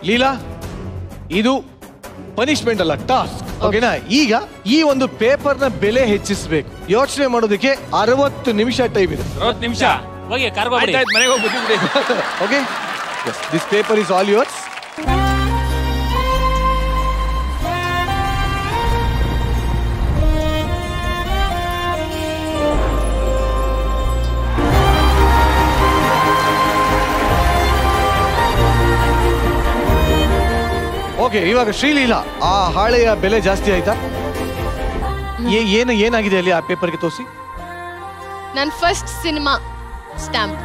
ಲೀಲಾ ಇದು ಪನಿಷ್ಮೆಂಟ್ ಅಲ್ಲ ಟಾಸ್ಕ್ ಓಕೆನಾ ಈಗ ಈ ಒಂದು ಪೇಪರ್ನ ಬೆಲೆ ಹೆಚ್ಚಿಸಬೇಕು ಯೋಚನೆ ಮಾಡೋದಕ್ಕೆ ಅರವತ್ತು ನಿಮಿಷ ಟೈಮ್ ಇದೆ ಅರವತ್ತು ನಿಮಿಷ ಹೋಗಿ ಕಾರ್ಬಾಬಿಡಿ ಆಯ್ತಾಯ್ತು ಮನೆಗೆ ಹೋಗಿ ಬುದ್ಧಿ ಬಿಡಿ okay this paper is all yours okay ಇವಾಗ ಶ್ರೀಲೀಲಾ ಆ ಹಾಳೆಯ ಬೆಲೆ ಜಾಸ್ತಿ ಆಯ್ತಾ ಏ- ಏನು ಏನಾಗಿದೆ ಅಲ್ಲಿ ಆ ಪೇಪರ್ಗೆ ತೋರಿಸಿ ನನ್ನ ಫಸ್ಟ್ ಸಿನಿಮಾ ಸ್ಟ್ಯಾಂಪ್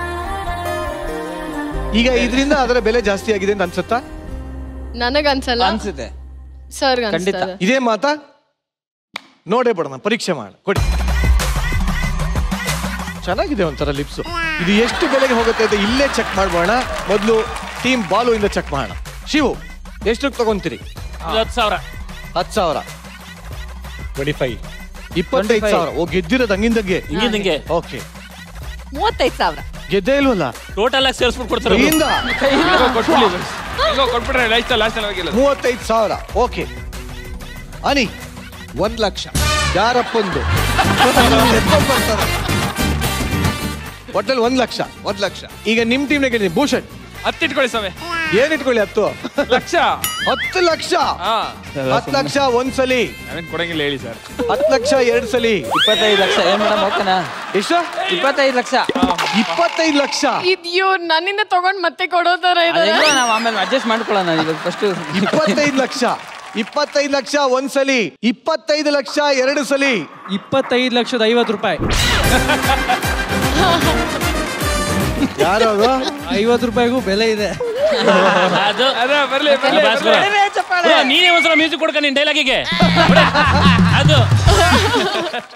ಈಗ ಇದರಿಂದ ಅದರ ಬೆಲೆ ಜಾಸ್ತಿ ಆಗಿದೆ ಅಂತ ಅನ್ಸುತ್ತಾ ನನಗನ್ಸಲ್ಲ ಅನ್ಸುತ್ತೆ ಸರ್ ಖಂಡಿತ. ಅನ್ಸ್ತದೆ ಇದೇ ಮಾತಾ ನೋಡೇ ಬಿಡೋಣ ಪರೀಕ್ಷೆ ಮಾಡ ಕೊಡಿ ಚೆನ್ನಾಗಿದೆ ಒಂಥರ ಲಿಪ್ಸು ಇದು ಎಷ್ಟು ಬೆಲೆಗೆ ಹೋಗುತ್ತೆ ಅಂತ ಇಲ್ಲೇ ಚೆಕ್ ಮಾಡ್ಬೋಣ ಮೊದಲು ಟೀಮ್ ಬಾಲು ಇಂದ ಚೆಕ್ ಮಾಡೋಣ ಶಿವು ಎಷ್ಟು ತಗೊಂತೀರಿ ಹತ್ತು ಸಾವಿರ ಹತ್ತು ಸಾವಿರ ಟ್ವೆಂಟಿ ಫೈವ್ ಇಪ್ಪತ್ತೈದು ಸಾವಿರ ಓ ಗೆದ್ದಿರೋದು ಹಂಗಿಂದಂಗೆ ಹಿಂಗಿಂದಂಗೆ ಓಕೆ ಮೂವತ್ತೈದು ಸಾವಿರ ಗೆದ್ದೇ ಇಲ್ವಲ್ಲ ಟೋಟಲ್ ಆಗಿ ಸೇರಿಸ್ಬಿಟ್ಟು ಕೊಡ್ತಾರೆ ಅವ್ರು. ಕೈಯಿಂದ ಹೆಂಗೋ ಕೊಟ್ಬಿಡಿ ಹೆಂಗೋ ಕೊಟ್ಬಿಟ್ರೆ ಲಾಸ್ಟ್ ಲಾಸ್ಟ್ ಅಲ್ಲಿ ಹೋಗಿಲ್ಲ ಮೂವತ್ತೈದು ಸಾವಿರ ಓಕೆ ಅನಿ ಒಂದ್ ಲಕ್ಷ ಯಾರಪ್ಪಂದು ಒಟ್ಟಲ್ಲಿ ಒಂದ್ ಲಕ್ಷ ಒಂದ್ ಲಕ್ಷ ಈಗ ನಿಮ್ ಟೀಮ್ನಾಗ ಹೇಳಿದ್ದೀನಿ ಭೂಷಣ್ ಹತ್ತಿಟ್ಕೊಳ್ಳಿ ಸವೆ ಏನ್ ಇಟ್ಕೊಳ್ಳಿ ಹತ್ತು ಲಕ್ಷ ಹತ್ತು ಲಕ್ಷ ಹಾ ಹತ್ತು ಲಕ್ಷ ಒಂದ್ಸಲಿ ನಾವೇನ್ ಕೊಡಂಗಿಲ್ಲ ಹೇಳಿ ಸರ್ ಹತ್ತು ಲಕ್ಷ ಎರಡ್ ಸಲಿ ಇಪ್ಪತ್ತೈದು ಲಕ್ಷ ಏನ್ ಮೇಡಮ್ ಓಕೆನಾ ಎಷ್ಟು ಇಪ್ಪತ್ತೈದು ಲಕ್ಷ ಇಪ್ಪತ್ತೈದು ಲಕ್ಷ ಇದ್ ಇವ್ರು ನನ್ನಿಂದ ತಗೊಂಡ್ ಮತ್ತೆ ಕೊಡೋ ತರ ಇದಾರೆ ಅದೆಲ್ಲ ನಾವು ಆಮೇಲೆ ಅಡ್ಜಸ್ಟ್ ಮಾಡ್ಕೊಳ್ಳೋಣ ಇವಾಗ ಫಸ್ಟ್ ಇಪ್ಪತ್ತೈದು ಲಕ್ಷ ಇಪ್ಪತ್ತೈದು ಲಕ್ಷ ಒಂದ್ಸಲಿ ಇಪ್ಪತ್ತೈದು ಲಕ್ಷ ಎರಡು ಸಲಿ ಇಪ್ಪತ್ತೈದು ಲಕ್ಷದ ಐವತ್ತು ರೂಪಾಯಿ ಯಾರು ಅದು? ಐವತ್ತು ರೂಪಾಯಿಗೂ ಬೆಲೆ ಇದೆ ಅದು ಅದ ಬರ್ಲಿ ಬರ್ಲಿ ಭಾಸ್ಕರ. ಬರ್ಲಿ. ಬ್ರೋ, ನೀನೇ ಒಂದ್ಸಲ ಮ್ಯೂಸಿಕ್ ಕೊಡ್ಕ ನಿನ್ ಡೈಲಾಗಿಗೆ ಅದು